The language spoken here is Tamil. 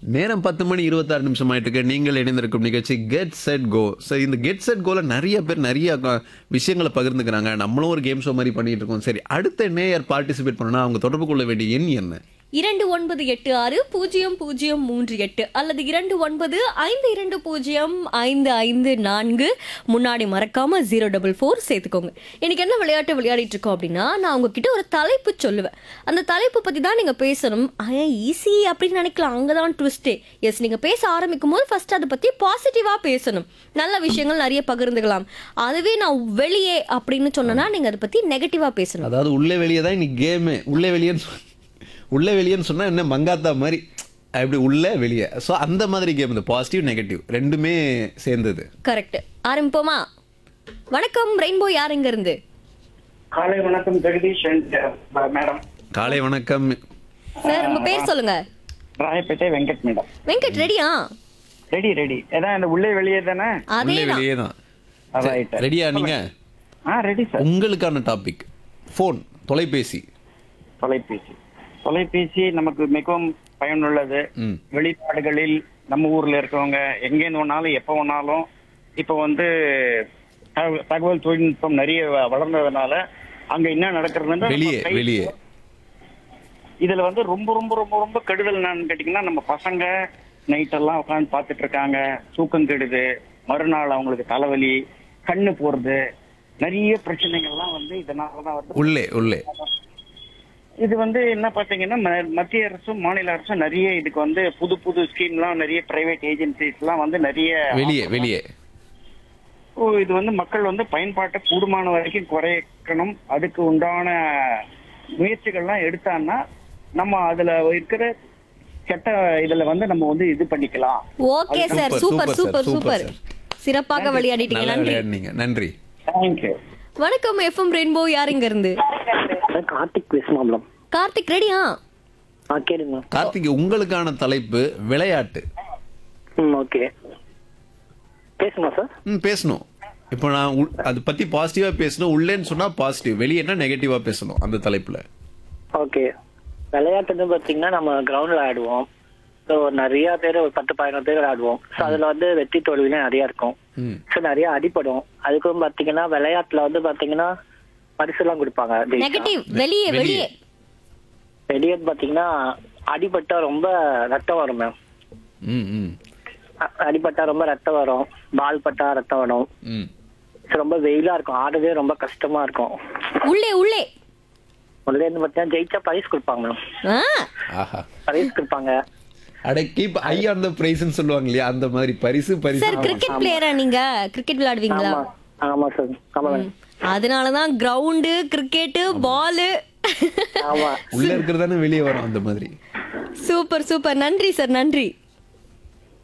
நேரம் பத்து மணி இருபத்தாறு நிமிஷம் ஆயிட்டு இருக்கு நீங்கள் இணைந்திருக்கும் நிகழ்ச்சி கெட் செட் கோ ஸோ இந்த கெட் செட் கோல நிறைய பேர் நிறைய க- விஷயங்களை பகிர்ந்துக்கிறாங்க நம்மளும் ஒரு கேம் ஷோ மாதிரி பண்ணிட்டு இருக்கோம் சரி அடுத்த நேயர் பார்ட்டிசிபேட் பண்ணணும்னா அவங்க தொடர்பு கொள்ள வேண்டிய எண் என்ன இரண்டு ஒன்பது எட்டு ஆறு பூஜ்ஜியம் பூஜ்ஜியம் மூன்று எட்டு அல்லது இரண்டு ஒன்பது ஐந்து இரண்டு பூஜ்ஜியம் ஐந்து ஐந்து நான்கு முன்னாடி மறக்காம ஜீரோ டபுள் ஃபோர் சேர்த்துக்கோங்க இன்னைக்கு என்ன விளையாட்டு விளையாடிட்டு இருக்கோம் அப்படின்னா நான் உங்ககிட்ட ஒரு தலைப்பு சொல்லுவேன் அந்த தலைப்பு பத்தி தான் நீங்க பேசணும் ஈஸி அப்படின்னு நினைக்கலாம் அங்கதான் ட்விஸ்டே எஸ் நீங்க பேச ஆரம்பிக்கும் போது ஃபர்ஸ்ட் அதை பத்தி பாசிட்டிவா பேசணும் நல்ல விஷயங்கள் நிறைய பகிர்ந்துக்கலாம் அதுவே நான் வெளியே அப்படின்னு சொன்னேன்னா நீங்க அதை பத்தி நெகட்டிவா பேசணும் அதாவது உள்ளே வெளியே தான் இன்னைக்கு கேமு உள்ளே வெளியேன்னு சொ- உள்ளே வெளியேன்னு சொன்னா என்ன மங்காத்தா மாதிரி அப்படி உள்ளே வெளியே ஸோ அந்த மாதிரி கேம் இந்த பாசிட்டிவ் நெகட்டிவ் ரெண்டுமே சேர்ந்தது கரெக்ட் ஆரம்பிப்போமா வணக்கம் ரெயின்போ யார் இங்க இருந்து காலை வணக்கம் ஜெகதீஷ் and, uh, மேடம் காலை வணக்கம் சார் உங்க பேர் சொல்லுங்க ராயப்பேட்டை வெங்கட் மேடம் வெங்கட் ரெடியா ரெடி ரெடி ஏதான் இந்த உள்ளே வெளியே தானே அதே உள்ளே வெளியே தான் ரைட் ரெடியா நீங்க ஆ ரெடி சார் உங்களுக்கான டாபிக் ஃபோன் தொலைபேசி தொலைபேசி தொலைபேசி நமக்கு மிகவும் பயனுள்ளது ம் வெளிநாடுகளில் நம்ம ஊர்ல இருக்கவங்க எங்கே வேணாலும் எப்போ வேணாலும் இப்போ வந்து தகவல் தகவல் தொழில்நுட்பம் நிறைய வ- வளர்ந்ததுனால அங்க என்ன நடக்கிறதுன்னு நம்ம வெளியே கை- வெளியே இதுல வந்து ரொம்ப ரொம்ப ரொம்ப ரொம்ப கெடுதல் என்னன்னு கேட்டீங்கன்னா நம்ம பசங்க நைட் எல்லாம் உட்காந்து பார்த்துட்டு இருக்காங்க தூக்கம் கெடுது மறுநாள் அவங்களுக்கு தலைவலி கண்ணு போறது நிறைய பிரச்சனைகள்லாம் வந்து இதனாலதான் வருது உள்ளே உள்ளே இது வந்து என்ன பாத்தீங்கன்னா ம- மத்திய அரசும் மாநில அரசும் நிறைய இதுக்கு வந்து புது புது ஸ்கீம்லாம் நிறைய பிரைவேட் ஏஜென்சிஸ் எல்லாம் வந்து நிறைய வெளியே வெளியே ஓ, இது வந்து மக்கள் வந்து பயன்பாட்டை கூடுமான வரைக்கும் குறைக்கணும் அதுக்கு உண்டான முயற்சிகள்லாம் எடுத்தான்னா நம்ம அதுல இருக்கிற கெட்ட இதுல வந்து நம்ம வந்து இது பண்ணிக்கலாம் okay sir super, super super super sir, super சிறப்பாக விளையாடிட்டீங்க நல்லா நன்றி விளையாடுனீங்க நன்றி தேங்க்யூ வணக்கம் எஃப்எம் ரெயின்போ யார் இங்க இருந்து கார்த்திக் பேசுமாம்லம் கார்த்திக் ரெடியா ஆ கேளுங்க கார்த்திக் உங்களுக்கான தலைப்பு விளையாட்டு ம் ஓகே பேசுமா சார் ம் பேசணும் இப்போ நான் உள்- அது பத்தி பாசிட்டிவா பேசணும் உள்ளேன்னு சொன்னா பாசிட்டிவ் வெளியேன்னா நெகட்டிவா பேசணும் அந்த தலைப்புல ஓகே விளையாட்டுன்னு பார்த்தீங்கன்னா நம்ம கிரவுண்டில் ஆடுவோம் ஸோ நிறைய பேர் ஒரு பத்து பதினோரு பேர் ஆடுவோம் ஸோ அதில் வந்து வெற்றி தோல்விலாம் நிறைய இருக்கும் ம் ஸோ நிறைய அடிப்படும் அதுக்கும் பார்த்தீங்கன்னா விளையாட்டுல வந்து பார்த்தீங்கன்னா பரிசுலாம் கொடுப்பாங்க ஜெயிச்சா. நெகட்டிவ் வெளியே வெளியே வெளியே பார்த்தீங்கன்னா அடிபட்டா ரொம்ப ரத்தம் வரும் மேம் ம் ம் அ- அடிபட்டா ரொம்ப ரத்தம் வரும் பால் பட்டா ரத்தம் வரும் ம் ஸோ ரொம்ப வெயிலா இருக்கும் ஆடவே ரொம்ப கஷ்டமா இருக்கும் உள்ளே உள்ளே முதல்ல இருந்து பார்த்தீங்கன்னா ஜெயிச்சா பரிசு கொடுப்பாங்க மேம் ஆ ஆஹா பரிசு கொடுப்பாங்க அட கீப் ஐ ஆன் த பிரைஸ்னு சொல்லுவாங்க இல்லையா அந்த மாதிரி பரிசு பரிசு சார் கிரிக்கெட் பிளேயரா நீங்க கிரிக்கெட் விளையாடுவீங்களா ஆமா ஆமா சார் ஆமா மேம் அதனாலதான் கிரவுண்டு கிரிக்கெட் பால் ஆமா உள்ள இருக்கிறதானே வெளியே வரும் அந்த மாதிரி சூப்பர் சூப்பர் நன்றி சார் நன்றி